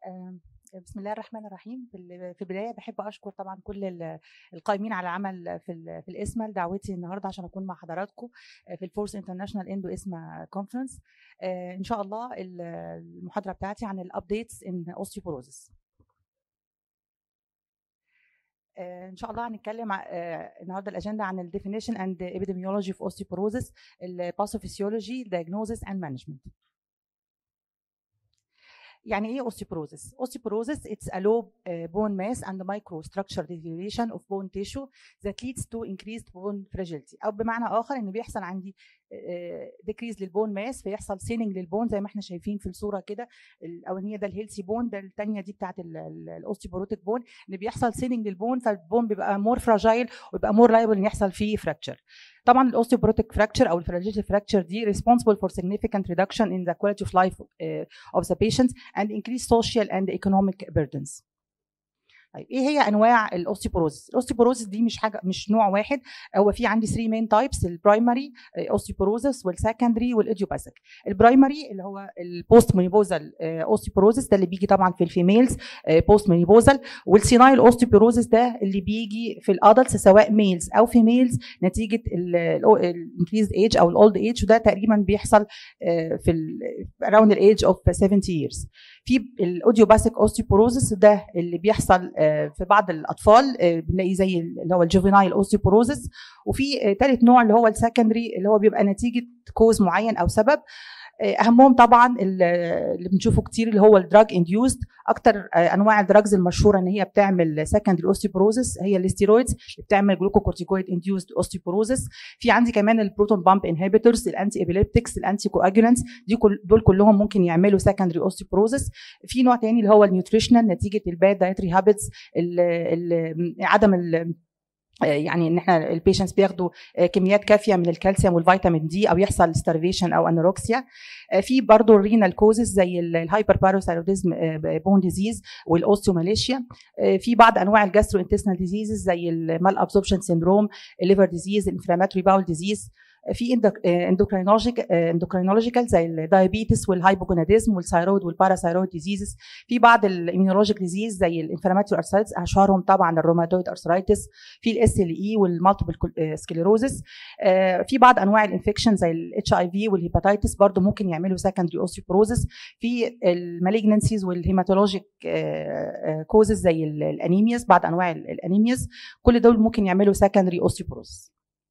آم، بسم الله الرحمن الرحيم في ال- في البدايه بحب اشكر طبعا كل ال- القائمين على العمل في ال- في الاسم لدعوتي النهارده عشان اكون مع حضراتكم في الفورس انترناشونال اندو اسما كونفرنس ان شاء الله ال- المحاضره بتاعتي عن الابديتس ان اوستيوبوروزس ان شاء الله هنتكلم ع- آه، النهارده الاجنده عن الديفينيشن اند epidemiology of osteoporosis الباثوفيسيولوجي diagnosis and management يعني ايه osteoporosis osteoporosis it's a low uh, bone mass and microstructure deterioration of bone tissue that leads to increased bone fragility او بمعنى اخر ان بيحصل عندي ديكريز للبون ماس فيحصل سيننج للبون زي ما احنا شايفين في الصوره كده الاولانيه ده الهيلثي بون ده الثانيه دي بتاعت الاوستيوبوروتيك بون ان بيحصل سيننج للبون فالبون بيبقى مور فراجايل ويبقى مور لايبل ان يحصل فيه فراكتشر طبعا الاوستيوبوروتيك فراكتشر او الفراجيلتي فراكتشر دي responsible for significant reduction in the quality of life uh, of the patients and increase social and economic burdens طيب ايه هي انواع الاوستيوبوروزس الاوستيوبوروزس دي مش حاجه مش نوع واحد هو في عندي 3 مين تايبس البرايمري اوستيوبوروزس والسكندري والايديوباثيك البرايمري اللي هو البوست مينيبوزال اوستيوبوروزس ده اللي بيجي طبعا في الفيميلز بوست مينيبوزال والسينايل اوستيوبوروزس ده اللي بيجي في الادلتس سواء ميلز او فيميلز نتيجه الانكريز ايج او الاولد ايج وده تقريبا بيحصل آه، في اراوند الايج اوف 70 years في الاوديوباثيك اوستيوبوروزس ده اللي بيحصل آه، في بعض الاطفال آه، بنلاقيه زي اللي هو الجوفينايل اوستيوبوروزس وفي ثالث نوع اللي هو السكندري اللي هو بيبقى نتيجه كوز معين او سبب آه، اهمهم طبعا ال- اللي بنشوفه كتير اللي هو الدراج انديوزد اكتر آه، انواع الدراجز المشهوره ان هي بتعمل سكندري اوستيوبوروزس هي الاستيرويدز اللي بتعمل جلوكوكورتيكويد انديوزد اوستيوبوروزس في عندي كمان البروتون بامب انهبيتورز الانتي ابيليبتكس الانتي كواجولانتس دي كل دول كلهم ممكن يعملوا سكندري اوستيوبوروزس في نوع تاني اللي هو النيوتريشنال نتيجه الباد دايتري هابتس عدم ال يعني ان احنا البيشنتس بياخدوا كميات كافيه من الكالسيوم والفيتامين دي او يحصل ستارفيشن او انوركسيا في برضه الرينال كوزز زي الهايبر باروثايروديزم بون ديزيز والاوستيوماليشيا في بعض انواع الجاسترو انتستينال ديزيزز زي المال ابسوربشن سيندروم الليفر ديزيز الانفلاماتوري باول ديزيز في اندوكرينولوجيكال زي الدايابيتس والهايبوجوناديزم والثايرويد والباراثايرويد ديزيزز في بعض الاميونولوجيك ديزيز زي الانفلاماتوري ارثرايتس اشهرهم طبعا الروماتويد ارثرايتس في الاس ال اي والمالتيبل سكليروزس في بعض انواع الانفكشن زي الاتش اي في والهيباتيتس برضو ممكن يعملوا سكندري اوستيوبروزس في المالجنسيز والهيماتولوجيك كوزز زي الانيمياز بعض انواع الانيمياز كل دول ممكن يعملوا سكندري اوستيوبروزس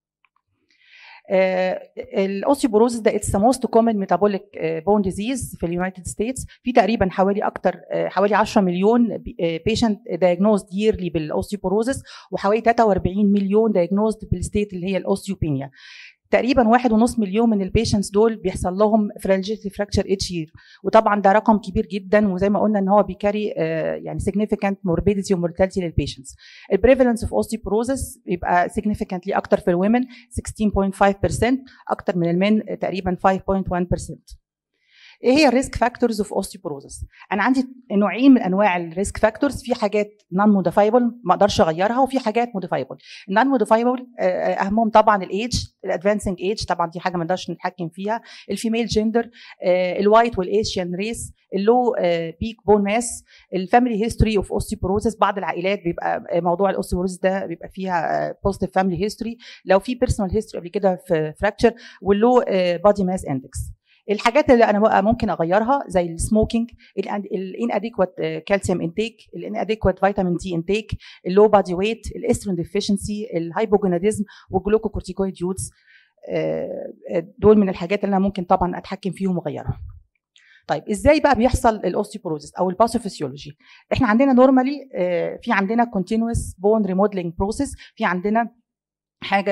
الاوستيوبوروزس ده اتس موست كومن ميتابوليك بون ديزيز في اليونايتد ستيتس في تقريبا حوالي اكتر آه، حوالي 10 مليون بيشنت دايجنوزد ييرلي بالاوستيوبوروزس وحوالي 43 مليون دايجنوزد بالستيت اللي هي الاوستيوبينيا تقريبا واحد ونص مليون من البيشنتس دول بيحصل لهم فرانجيتي فراكشر اتش يير وطبعا ده رقم كبير جدا وزي ما قلنا ان هو بيكاري آه، يعني significant morbidity ومورتاليتي للبيشنتس البريفالنس اوف اوستيوبروزس بيبقى significantly اكتر في الومن 16.5% اكتر من المن تقريبا 5.1% ايه هي الريسك فاكتورز اوف اوستيوبروزس انا عندي نوعين من انواع الريسك فاكتورز في حاجات نون موديفايبل ما اقدرش اغيرها وفي حاجات موديفايبل النون موديفايبل اهمهم طبعا الايدج الادفانسنج ايج طبعا دي حاجه ما نقدرش نتحكم فيها الفيميل جندر الوايت والايشيان ريس اللو بيك بون ماس الفاميلي هيستوري اوف اوستيوبروزس بعض العائلات بيبقى آه، موضوع الاوستيوبروزس ده بيبقى فيها بوزيتيف فاميلي هيستوري لو في بيرسونال هيستوري قبل كده في فراكتشر واللو بادي ماس اندكس الحاجات اللي انا بقى ممكن اغيرها زي السموكينج الان اديكوات كالسيوم انتيك الان اديكوات فيتامين دي انتيك اللو بادي ويت الاسترون ديفيشنسي الهايبوجوناديزم والجلوكوكورتيكويد يودز دول من الحاجات اللي انا ممكن طبعا اتحكم فيهم واغيرها طيب ازاي بقى بيحصل الاوستيوبروزس او الباثوفيسيولوجي احنا عندنا نورمالي في عندنا كونتينوس بون ريموديلنج بروسيس في عندنا حاجه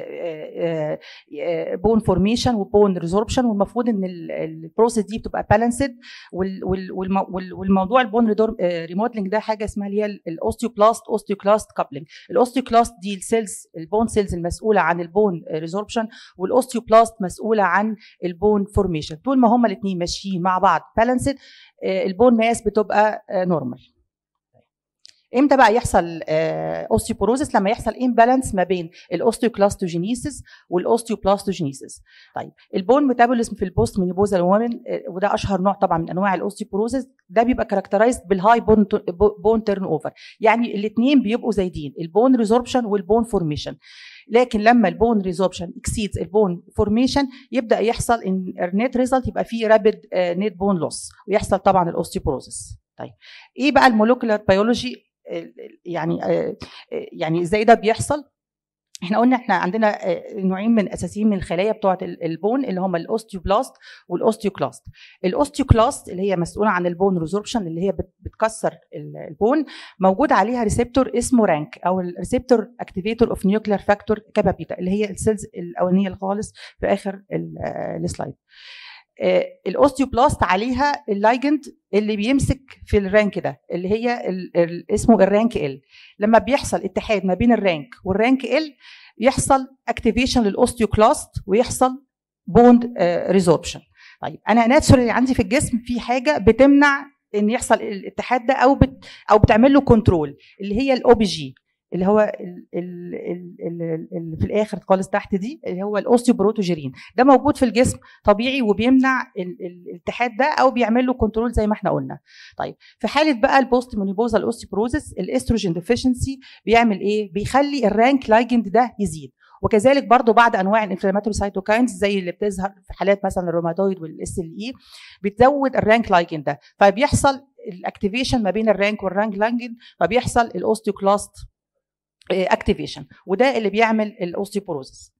بون فورميشن وبون ريزوربشن والمفروض ان البروسيس دي بتبقى بالانسد والموضوع البون ريموديلنج ده حاجه اسمها اللي هي الاوستيوبلاست اوستيوكلاست كابلنج الاوستيوكلاست دي السيلز البون سيلز المسؤوله عن البون ريزوربشن والاوستيوبلاست مسؤوله عن البون فورميشن طول ما هما الاثنين ماشيين مع بعض بالانسد البون ماس بتبقى نورمال امتى بقى يحصل اوستيوبوروزس لما يحصل امبالانس ما بين الاوستيوكلاستوجينيسيس والاوستيوبلاستوجينيسيس طيب البون ميتابوليزم في البوست مينيبوزال وومن وده اشهر نوع طبعا من انواع الاوستيوبوروزس ده بيبقى كاركترايزد بالهاي بون بون تيرن اوفر يعني الاثنين بيبقوا زايدين البون ريزوربشن والبون فورميشن لكن لما البون ريزوربشن اكسيدز البون فورميشن يبدا يحصل ان النت ريزلت يبقى فيه رابيد نت بون لوس ويحصل طبعا الاوستيوبروزس طيب ايه بقى المولكيولار بيولوجي يعني يعني ازاي ده بيحصل احنا قلنا احنا عندنا نوعين من اساسيين من الخلايا بتوعه البون اللي هم الاوستيوبلاست والاوستيوكلاست الاوستيوكلاست اللي هي مسؤوله عن البون ريزوربشن اللي هي بتكسر البون موجود عليها ريسبتور اسمه رانك او الريسبتور اكتيفيتور اوف نيوكلير فاكتور كابا بيتا اللي هي السيلز الاولانيه خالص في اخر السلايد الاوستيوبلاست عليها اللايجند اللي بيمسك في الرانك ده اللي هي ال ال اسمه الرانك ال لما بيحصل اتحاد ما بين الرانك والرانك ال يحصل اكتيفيشن للاوستيوكلاست ويحصل بوند ريزوربشن طيب انا ناتشورالي عندي في الجسم في حاجه بتمنع ان يحصل الاتحاد ده او بت او بتعمل له كنترول اللي هي الاو بي جي اللي هو اللي في الاخر خالص تحت دي اللي هو الاوستيوبروتوجيرين ده موجود في الجسم طبيعي وبيمنع الاتحاد ده او بيعمل له كنترول زي ما احنا قلنا طيب في حاله بقى البوست مونيبوزال اوستيوبروزس الاستروجين ديفيشنسي بيعمل ايه بيخلي الرانك لايجند ده يزيد وكذلك برضو بعض انواع الانفلاماتوري سايتوكاينز زي اللي بتظهر في حالات مثلا الروماتويد والاس ال اي بتزود الرانك لايجند ده فبيحصل الاكتيفيشن ما بين الرانك والرانك لايجند فبيحصل الاوستيوكلاست اكتيفيشن وده اللي بيعمل الاوستيوبروزس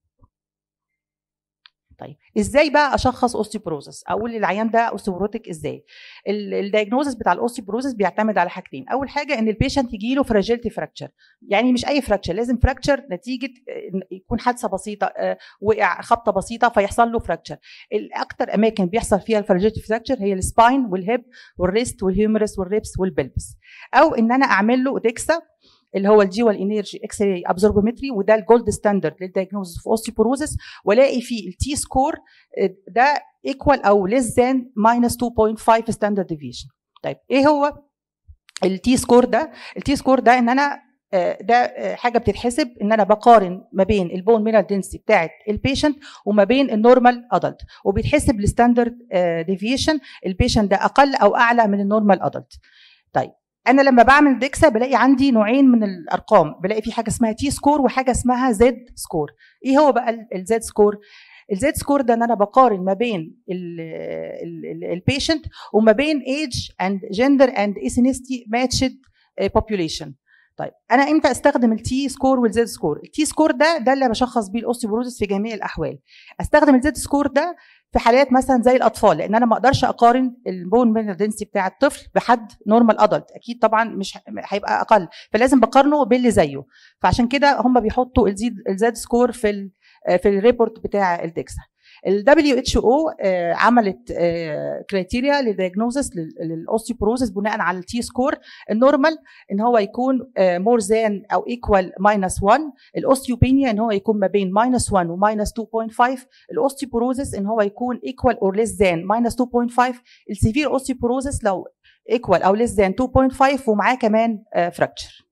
طيب ازاي بقى اشخص اوستيوبروزس اقول للعيان ده اوستيوبروتيك ازاي الدايجنوزس بتاع الاوستيوبروزس بيعتمد على حاجتين اول حاجه ان البيشنت يجي له فراجيلتي فراكتشر يعني مش اي فراكتشر لازم فراكتشر نتيجه يكون حادثه بسيطه وقع خبطه بسيطه فيحصل له فراكتشر الاكثر اماكن بيحصل فيها الفراجيلتي فراكتشر هي السباين والهيب والريست والهيومرس والريبس والبلبس او ان انا اعمل له ديكسا اللي هو الجيوال انرجي اكس راي ابزوربومتري وده الجولد ستاندرد للدايجنوزس في اوستيوبوروزس والاقي فيه التي سكور ده ايكوال او ليس ذان ماينس 2.5 ستاندرد ديفيشن طيب ايه هو التي سكور ده التي سكور ده ان انا ده حاجه بتتحسب ان انا بقارن ما بين البون مينرال دنسيتي بتاعه البيشنت وما بين النورمال ادلت وبيتحسب الستاندرد ديفيشن البيشنت ده اقل او اعلى من النورمال ادلت طيب انا لما بعمل ديكسا بلاقي عندي نوعين من الارقام بلاقي في حاجه اسمها تي سكور وحاجه اسمها زد سكور ايه هو بقى الزد سكور الزد سكور ده ان انا بقارن ما بين البيشنت وما بين ايج اند جندر اند ايثنستي ماتشد بوبوليشن طيب انا امتى استخدم التي سكور والزد سكور التي سكور ده ده اللي بشخص بيه الاوستيوبروزس في جميع الاحوال استخدم الزد سكور ده في حالات مثلا زي الاطفال لان انا ما اقدرش اقارن البون مينرال دنسيتي بتاع الطفل بحد نورمال ادلت اكيد طبعا مش هيبقى اقل فلازم بقارنه باللي زيه فعشان كده هم بيحطوا الزد سكور في ال في الريبورت بتاع الدكسا ال WHO عملت كريتيريا للدياجنوزس للاوستيوبروزس بناء على التي سكور النورمال ان هو يكون مور ذان او ايكوال ماينس 1 الاوستيوبينيا ان هو يكون ما بين ماينس 1 وماينس 2.5 الاوستيوبروزس ان هو يكون ايكوال اور ليس ذان ماينس 2.5 السيفير اوستيوبروزس لو ايكوال او ليس ذان 2.5 ومعاه كمان فراكتشر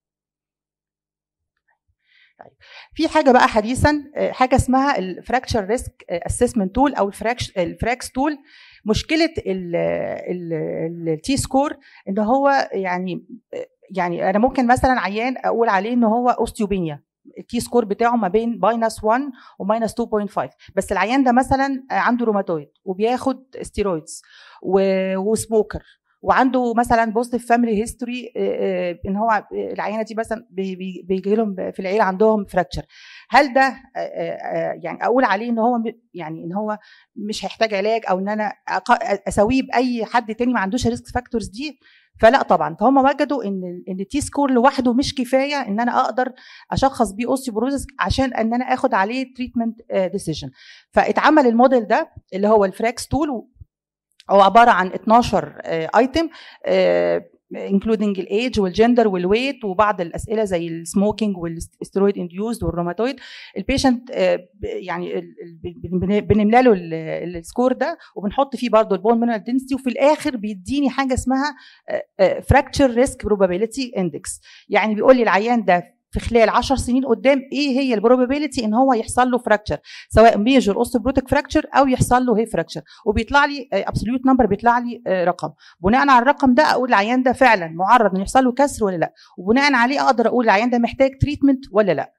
طيب في حاجه بقى حديثا حاجه اسمها الفراكتشر ريسك اسسمنت تول او الفراكس تول مشكله التي سكور ان هو يعني يعني انا ممكن مثلا عيان اقول عليه ان هو اوستيوبينيا التي سكور بتاعه ما بين ماينس 1 وماينس 2.5 بس العيان ده مثلا عنده روماتويد وبياخد ستيرويدز وسموكر وعنده مثلا بوزيتيف فاميلي هيستوري ان هو العينه دي مثلا بيجي لهم في العيله عندهم فراكتشر هل ده يعني اقول عليه ان هو يعني ان هو مش هيحتاج علاج او ان انا اساويه باي حد تاني ما عندوش ريسك فاكتورز دي فلا طبعا فهم وجدوا ان ان التي سكور لوحده مش كفايه ان انا اقدر اشخص بيه اوستيوبروزس عشان ان انا اخد عليه تريتمنت ديسيجن فاتعمل الموديل ده اللي هو الفراكس تول هو عباره عن 12 ايتم انكلودنج الايج والجندر والويت وبعض الاسئله زي السموكينج والسترويد انديوزد والروماتويد البيشنت يعني بنملى له السكور ده وبنحط فيه برضه البون مينرال دنسيتي وفي الاخر بيديني حاجه اسمها فراكتشر ريسك بروبابيلتي اندكس يعني بيقول لي العيان ده في خلال 10 سنين قدام ايه هي البروبابيلتي ان هو يحصل له فراكتشر سواء ميجر اوستوبروتيك فراكتشر او يحصل له هي فراكتشر وبيطلع لي ابسوليوت نمبر بيطلع لي رقم بناء على الرقم ده اقول العيان ده فعلا معرض انه يحصل له كسر ولا لا وبناء عليه اقدر اقول العيان ده محتاج تريتمنت ولا لا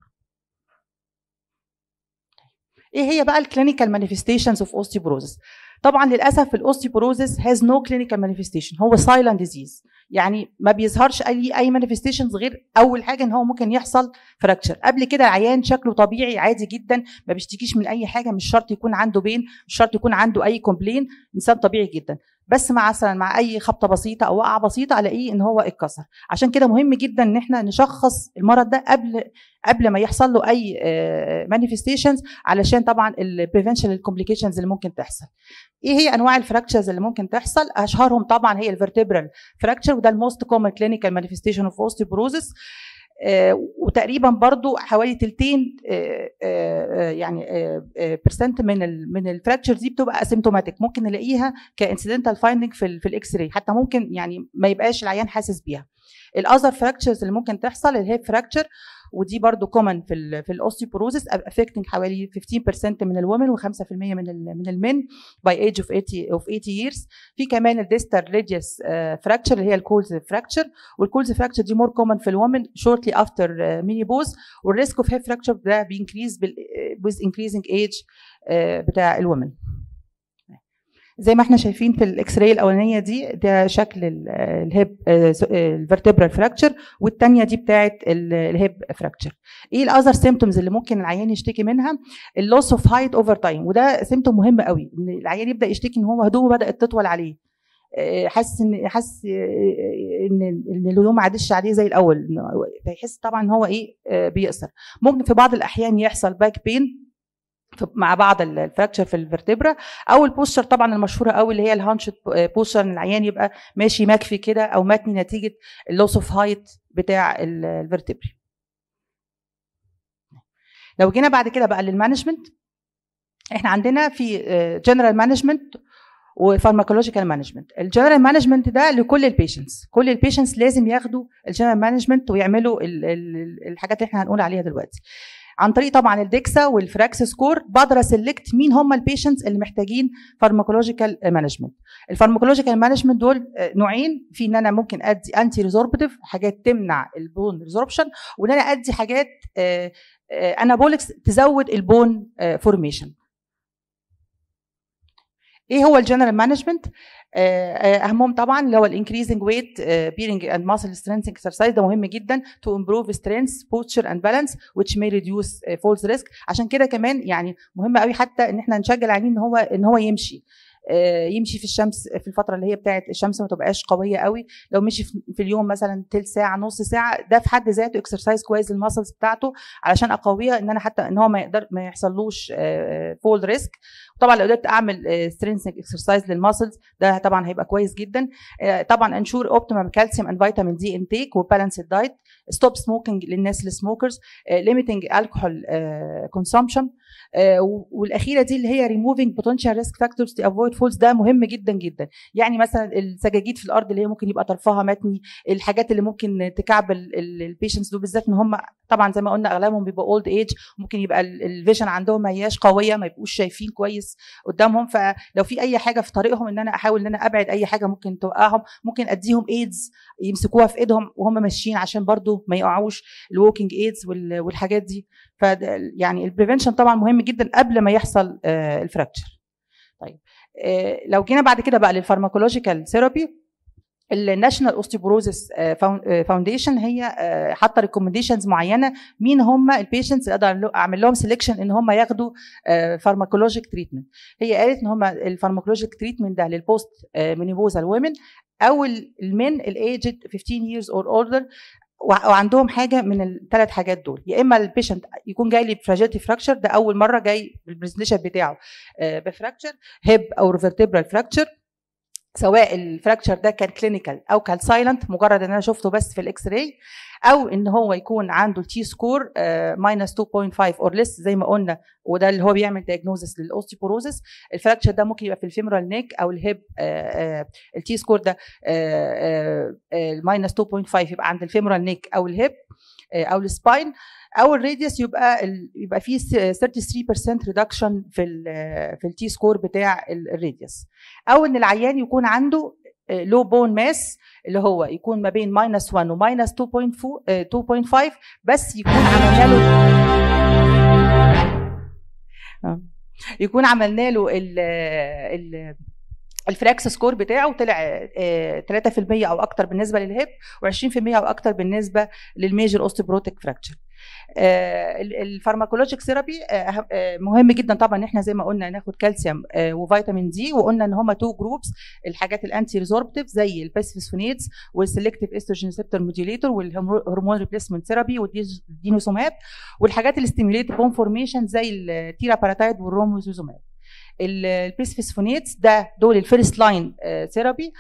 ايه هي بقى الكلينيكال مانيفستيشنز اوف اوستيوبروزس طبعا للاسف الاوستيوبروزس هاز نو كلينيكال مانيفستيشن هو سايلنت ديزيز يعني ما بيظهرش اي اي مانيفستيشنز غير اول حاجه ان هو ممكن يحصل فراكتشر قبل كده العيان شكله طبيعي عادي جدا ما بيشتكيش من اي حاجه مش شرط يكون عنده بين مش شرط يكون عنده اي كومبلين انسان طبيعي جدا بس مع مثلا مع اي خبطه بسيطه او وقعه بسيطه الاقيه ان هو اتكسر عشان كده مهم جدا ان احنا نشخص المرض ده قبل قبل ما يحصل له اي مانيفستيشنز علشان طبعا البريفنشن الكومبليكيشنز اللي ممكن تحصل ايه هي انواع الفراكتشرز اللي ممكن تحصل اشهرهم طبعا هي الفرتبرال فراكتشر وده الموست كومن كلينيكال مانيفستيشن اوف اوستيوبروزس آه وتقريبا برضو حوالي تلتين آه آه يعني برسنت من ال من الفراكتشر دي بتبقى اسيمتوماتيك ممكن نلاقيها كانسيدنتال فايندنج في ال في الاكس راي حتى ممكن يعني ما يبقاش العيان حاسس بيها الاذر فراكتشرز اللي ممكن تحصل الهيب فراكتشر ودي برضو كومن في ال في الاوستيوبروزس افكتنج حوالي 15% من الومن و5% من ال من المن باي ايج اوف 80 اوف 80 years في كمان الديستر ريديوس فراكتشر اللي هي الكولز فراكتشر والكولز فراكتشر دي مور كومن في الومن شورتلي افتر ميني بوز والريسك اوف هيب فراكتشر ده بينكريز with increasing age بتاع الومن زي ما احنا شايفين في الاكس راي الاولانيه دي ده شكل الهيب الفرتبرال فراكتشر والثانيه دي بتاعه الهيب فراكتشر ايه الاذر سيمتومز اللي ممكن العيان يشتكي منها اللوس اوف هايت اوفر تايم وده سيمتوم مهم قوي ان العيان يبدا يشتكي ان هو هدومه بدات تطول عليه حاسس ان حاسس ان ان الهدوم ما عادش عليه زي الاول فيحس طبعا ان هو ايه بيقصر ممكن في بعض الاحيان يحصل باك بين مع بعض الفراكتشر في الفرتبرا او البوستر طبعا المشهوره قوي اللي هي الهانش بوستر ان العيان يبقى ماشي مكفي كده او متني نتيجه اللوس اوف هايت بتاع الفرتبري لو جينا بعد كده بقى للمانجمنت احنا عندنا في جنرال مانجمنت وفارماكولوجيكال مانجمنت الجنرال مانجمنت ده لكل البيشنتس كل البيشنتس لازم ياخدوا الجنرال مانجمنت ويعملوا الحاجات اللي احنا هنقول عليها دلوقتي عن طريق طبعا الدكسا والفراكس سكور بقدر اسلكت مين هم البيشنتس اللي محتاجين فارماكولوجيكال مانجمنت الفارماكولوجيكال مانجمنت دول نوعين في ان انا ممكن ادي انتي ريزوربتيف حاجات تمنع البون ريزوربشن وان انا ادي حاجات انابولكس تزود البون فورميشن ايه هو الجنرال مانجمنت اهمهم طبعا اللي هو الانكريزنج ويت بيرنج اند ماسل سترينث اكسرسايز ده مهم جدا تو امبروف سترينث بوستشر اند بالانس which may reduce فولز ريسك عشان كده كمان يعني مهم قوي حتى ان احنا نشجع العيانين ان هو ان هو يمشي يمشي في الشمس في الفتره اللي هي بتاعه الشمس ما تبقاش قويه قوي لو مشي في اليوم مثلا تلت ساعه نص ساعه ده في حد ذاته اكسرسايز كويس للماسلز بتاعته علشان اقويها ان انا حتى ان هو ما يقدر ما يحصلوش فول ريسك طبعا لو قدرت اعمل سترينثنج اكسرسايز للماسلز ده طبعا هيبقى كويس جدا طبعا انشور اوبتيمم كالسيوم اند فيتامين دي انتيك وبالانس دايت ستوب سموكينج للناس السموكرز ليميتنج الكحول كونسومشن والاخيره دي اللي هي ريموفينج بوتنشال ريسك فاكتورز تو افويد فولز ده مهم جدا جدا يعني مثلا السجاجيد في الارض اللي هي ممكن يبقى طرفها متني الحاجات اللي ممكن تكعبل البيشنتس دول بالذات ان هم طبعا زي ما قلنا اغلبهم بيبقى اولد ايج ممكن يبقى الفيجن عندهم ما هياش قويه ما يبقوش شايفين كويس قدامهم فلو في اي حاجه في طريقهم ان انا احاول ان انا ابعد اي حاجه ممكن توقعهم ممكن اديهم ايدز يمسكوها في ايدهم وهم ماشيين عشان برضو ما يقعوش الووكينج ايدز والحاجات دي ف يعني البريفنشن طبعا مهم جدا قبل ما يحصل الفراكتشر طيب لو جينا بعد كده بقى للفارماكولوجيكال ثيرابي الناشونال اوستيوبروزس فاونديشن هي حاطه ريكومنديشنز معينه مين هم البيشنتس اللي اقدر اعمل لهم سelection ان هم ياخدوا فارماكولوجيك تريتمنت هي قالت ان هم الفارماكولوجيك تريتمنت ده للبوست مينيبوزال وومن او المن الايجد 15 years or older وعندهم حاجه من الثلاث حاجات دول يا اما البيشنت يكون جاي لي بفراجيلتي فراكشر ده اول مره جاي بالبرزنتيشن بتاعه بفراكشر هيب او ريفرتبرال فراكشر سواء الفراكشر ده كان كلينيكال او كان سايلنت مجرد ان انا شفته بس في الاكس راي او ان هو يكون عنده التي سكور ماينس 2.5 اور ليس زي ما قلنا وده اللي هو بيعمل دايجنوزس للاوستيبوروزس الفراكشر ده ممكن يبقى في الفيمورال نيك او الهيب التي سكور ده ماينس 2.5 يبقى عند الفيمورال نيك او الهيب او السباين او الراديوس يبقى ال يبقى فيه 33% ريدكشن في ال في التي سكور بتاع الراديوس او ان العيان يكون عنده لو بون ماس اللي هو يكون ما بين ماينس 1 وماينس 2.5 بس يكون عملنا له يكون عملنا له ال ال الفراكس سكور بتاعه طلع 3% او اكتر بالنسبه للهيب و20% او اكتر بالنسبه للميجر اوستيبروتيك فراكشر الفارماكولوجيك ثيرابي مهم جدا طبعا ان احنا زي ما قلنا ناخد كالسيوم وفيتامين دي وقلنا ان هم تو جروبس الحاجات الانتي ريزوربتيف زي الباسفوسفونيتس والسلكتيف استروجين ريسبتور موديوليتور والهرمون ريبليسمنت ثيرابي والدينوسوماب والحاجات اللي ستيميوليت بون فورميشن زي التيراباراتايد والروموزوماب البيسفوسفونيتس ده دول الفيرست لاين ثيرابي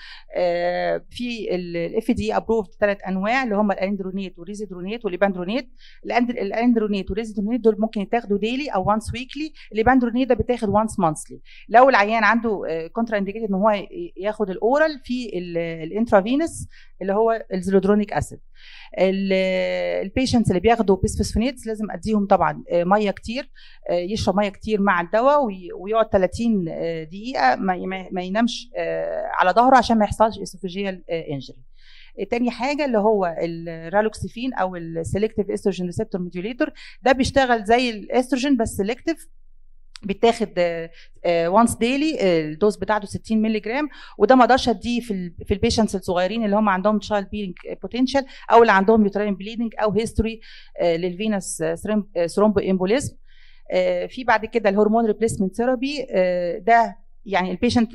في الاف دي ابروفد ثلاث انواع اللي هم الاندرونيت والريزيدرونيت والايباندرونيت الاندرونيت والريزيدرونيت دول ممكن يتاخدوا ديلي او وانس ويكلي الايباندرونيت ده بيتاخد وانس مانثلي لو العيان عنده كونترا انديكيتد ان هو ياخد الاورال في الانترافينس اللي هو الزيلودرونيك اسيد البيشنتس اللي بياخدوا بيسفوسفونيتس لازم اديهم طبعا ميه كتير يشرب ميه كتير مع الدواء ويقعد 30 دقيقه ما ينامش على ظهره عشان ما يحصلش اسوفيجيال انجري تاني حاجه اللي هو الرالوكسيفين او السيلكتيف استروجين ريسبتور موديوليتور ده بيشتغل زي الاستروجين بس سيلكتيف بيتاخد وانس ديلي الدوز بتاعته 60 مللي جرام وده ما اقدرش اديه في في البيشنتس الصغيرين اللي هم عندهم تشايلد بيلينج بوتنشال او اللي عندهم يوتراين بليدنج او هيستوري للفينس ثرومبو امبوليزم في بعد كده الهرمون ريبليسمنت ثيرابي ده يعني البيشنت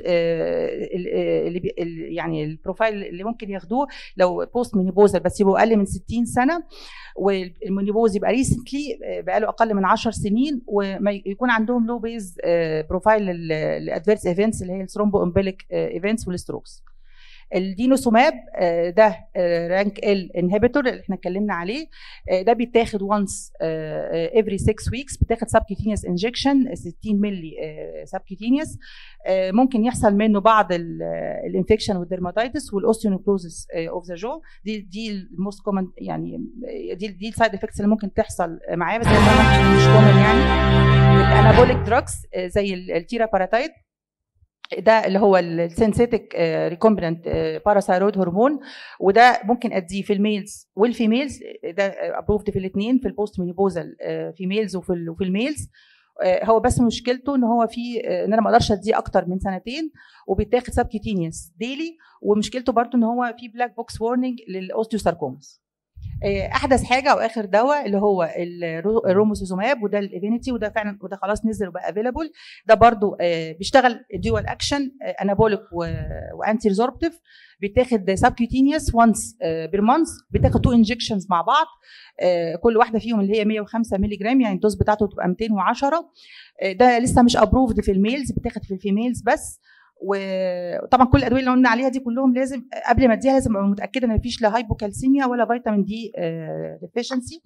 اللي يعني البروفايل اللي ممكن ياخدوه لو بوست مينيبوزال بس يبقوا اقل من 60 سنه والمينيبوز يبقى ريسنتلي بقى له اقل من 10 سنين ويكون عندهم لو بيز بروفايل للادفيرس ايفنتس اللي هي الثرومبو امبليك ايفنتس والستروكس الدينوسوماب ده رانك ال انهبيتور اللي احنا اتكلمنا عليه ده بيتاخد وانس افري 6 ويكس بيتاخد سبكيتينيوس انجكشن 60 مللي سبكيتينيوس ممكن يحصل منه بعض الانفكشن والديرماتيتس والاوستيونوكلوزس اوف ذا جو دي دي الموست كومن يعني دي دي السايد افكتس اللي ممكن تحصل معاه بس مش كومن يعني الانابوليك دراجز زي التيراباراتايد ده اللي هو السينثيتك ريكومبيننت باراثايرويد هرمون وده ممكن اديه في الميلز والفيميلز ده ابروفد في الاثنين في البوست مينيبوزال فيميلز وفي وفي الميلز هو بس مشكلته ان هو في ان انا ما اقدرش اديه اكتر من سنتين وبيتاخد سبكيتينيوس ديلي ومشكلته برضه ان هو في بلاك بوكس وورنينج للاوستيوساركومس احدث حاجه او اخر دواء اللي هو الروموسوزوماب وده الايفينيتي وده فعلا وده خلاص نزل وبقى افيلابل ده برضو بيشتغل ديوال اكشن انابوليك وانتي ريزوربتيف بيتاخد سبكيوتينيوس وانس بير مانث بيتاخد تو انجكشنز مع بعض كل واحده فيهم اللي هي 105 مللي جرام يعني الدوز بتاعته تبقى 210 ده لسه مش ابروفد في الميلز بيتاخد في الفيميلز بس وطبعا كل الادويه اللي قلنا عليها دي كلهم لازم قبل ما اديها لازم ابقى متاكده ان مفيش لا هايبوكالسيميا ولا فيتامين دي ديفيشنسي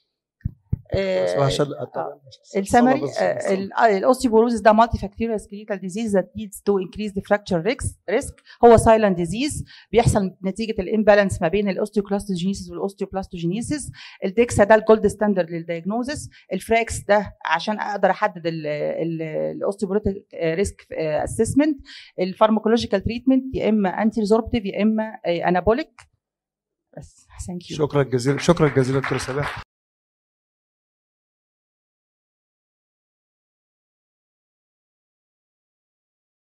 السمري الاوستيوبوروزيس ده مالتي فاكتوريال سكليتال ديزيز ذات ليدز تو انكريز ذا فراكتشر ريسك هو سايلنت ديزيز بيحصل نتيجه الامبالانس ما بين الاوستيوكلاستوجينيسيس والاوستيوبلاستوجينيسيس الديكسا ده الجولد ستاندرد للدايجنوزس الفراكس ده عشان اقدر احدد الاوستيوبروتيك ريسك اسسمنت الفارماكولوجيكال تريتمنت يا اما انتي ريزوربتيف يا اما انابوليك بس ثانك يو شكرا جزيلا شكرا جزيلا دكتور سباح